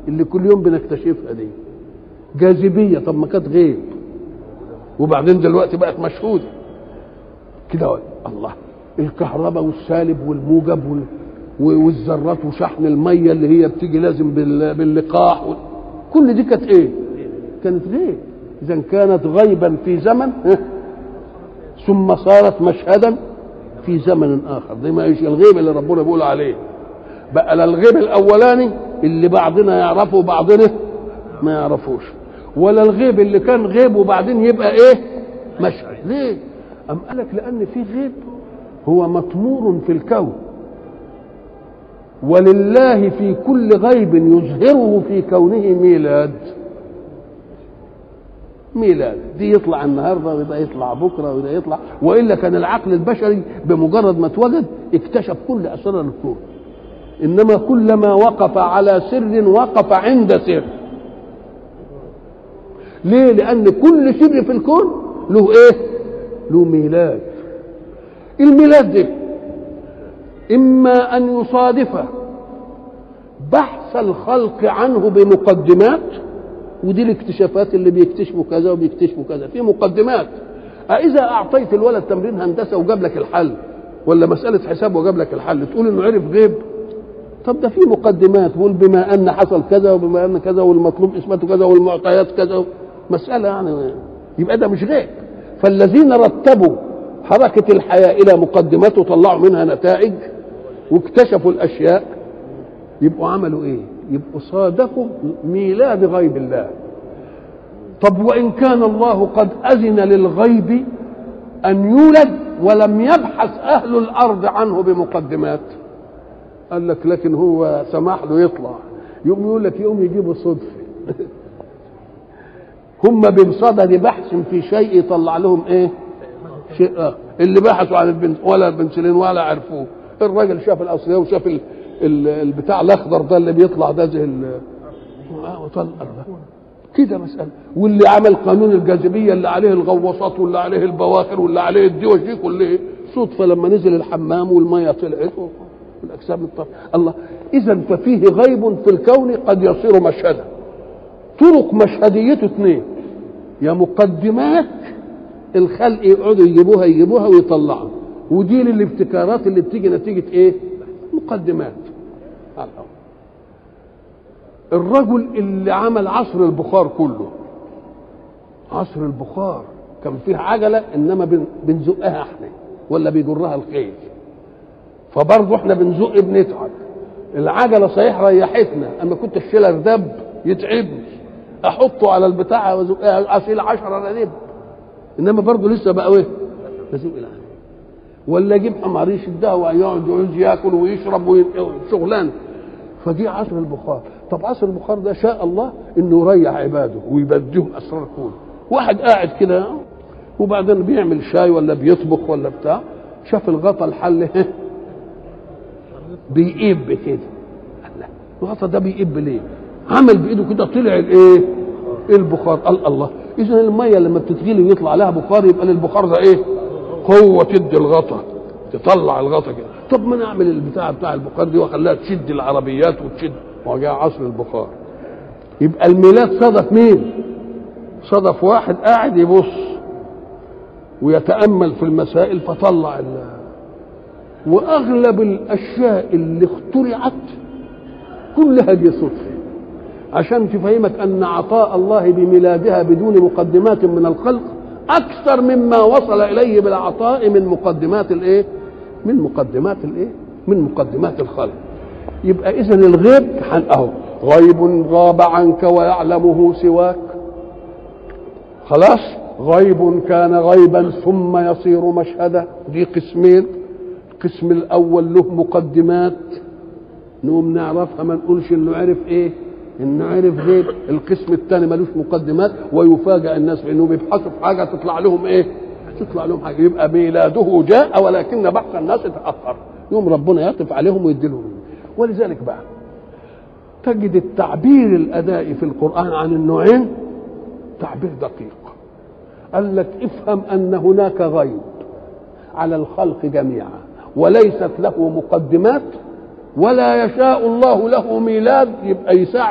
اللي كل يوم بنكتشفها دي جاذبيه طب ما كانت غيب وبعدين دلوقتي بقت مشهوده كده الله الكهرباء والسالب والموجب وال... والذرات وشحن الميه اللي هي بتيجي لازم بال... باللقاح و... كل دي كانت ايه؟ كانت غيب اذا كانت غيبا في زمن ثم صارت مشهدا في زمن اخر دي ما ايش الغيب اللي ربنا بيقول عليه بقى لا الغيب الاولاني اللي بعضنا يعرفه وبعضنا ما يعرفوش ولا الغيب اللي كان غيب وبعدين يبقى ايه مشهد ليه ام قالك لان في غيب هو مطمور في الكون ولله في كل غيب يظهره في كونه ميلاد ميلاد دي يطلع النهارده وده يطلع بكره وده يطلع والا كان العقل البشري بمجرد ما اتوجد اكتشف كل اسرار الكون انما كلما وقف على سر وقف عند سر ليه لان كل سر في الكون له ايه له ميلاد الميلاد ده اما ان يصادف بحث الخلق عنه بمقدمات ودي الاكتشافات اللي بيكتشفوا كذا وبيكتشفوا كذا في مقدمات أإذا أعطيت الولد تمرين هندسة وجاب لك الحل ولا مسألة حساب وجاب لك الحل تقول إنه عرف غيب طب ده في مقدمات بقول بما أن حصل كذا وبما أن كذا والمطلوب إثباته كذا والمعطيات كذا مسألة يعني يبقى ده مش غيب فالذين رتبوا حركة الحياة إلى مقدمات وطلعوا منها نتائج واكتشفوا الأشياء يبقوا عملوا إيه؟ يبقوا صادفوا ميلاد غيب الله طب وإن كان الله قد أذن للغيب أن يولد ولم يبحث أهل الأرض عنه بمقدمات قال لك لكن هو سمح له يطلع يقوم يقول لك يقوم يجيبوا صدفة هم بمصدد بحث في شيء يطلع لهم ايه شيء آه. اللي بحثوا عن البنت ولا البنسلين ولا عرفوه الراجل شاف الاصليه وشاف ال... ال... البتاع الاخضر ده اللي بيطلع ده زي ال... آه وطلع كده مسألة واللي عمل قانون الجاذبية اللي عليه الغواصات واللي عليه البواخر واللي عليه الدوش دي كلها صدفة لما نزل الحمام والمية طلعت والأجسام الطرف الله إذا ففيه غيب في الكون قد يصير مشهدا طرق مشهديته اثنين يا مقدمات الخلق يقعدوا يجيبوها يجيبوها ويطلعوا ودي الابتكارات اللي بتيجي نتيجة ايه مقدمات الرجل اللي عمل عصر البخار كله عصر البخار كان فيه عجلة إنما بنزقها احنا ولا بيجرها الخيل فبرضه احنا بنزق بنتعب العجلة صحيح ريحتنا أما كنت الشيلر دب يتعبني أحطه على البتاع وازقها أشيل 10 ندب إنما برضه لسه بقى إيه بزق العجلة ولا يجيب حمار يشدها ويقعد يعوز ياكل ويشرب وشغلانه فجه عصر البخار طب عصر البخار ده شاء الله انه يريح عباده ويبديهم اسرار كون واحد قاعد كده وبعدين بيعمل شاي ولا بيطبخ ولا بتاع شاف الغطا الحل بيقب كده الغطا ده بيقب ليه عمل بايده كده طلع الايه البخار قال الله اذا الميه لما بتتغلي ويطلع لها بخار يبقى للبخار ده ايه قوه تدي الغطا تطلع الغطا كده طب ما نعمل البتاع بتاع البخار دي واخليها تشد العربيات وتشد وجاء عصر البخار يبقى الميلاد صدف مين صدف واحد قاعد يبص ويتامل في المسائل فطلع ال واغلب الاشياء اللي اخترعت كلها دي صدفه عشان تفهمك ان عطاء الله بميلادها بدون مقدمات من الخلق اكثر مما وصل اليه بالعطاء من مقدمات الايه من مقدمات الايه من مقدمات الخلق يبقى اذا الغيب اهو غيب غاب عنك ويعلمه سواك خلاص غيب كان غيبا ثم يصير مشهدا دي قسمين القسم الاول له مقدمات نقوم نعرفها ما نقولش انه عرف ايه انه عرف غيب القسم الثاني ملوش مقدمات ويفاجئ الناس بانه بيبحثوا في حاجه تطلع لهم ايه تطلع لهم حاجه يبقى ميلاده جاء ولكن بحث الناس تاخر يوم ربنا يعطف عليهم ويدي لهم ولذلك بقى تجد التعبير الادائي في القران عن النوعين تعبير دقيق قال لك افهم ان هناك غيب على الخلق جميعا وليست له مقدمات ولا يشاء الله له ميلاد يبقى يساعد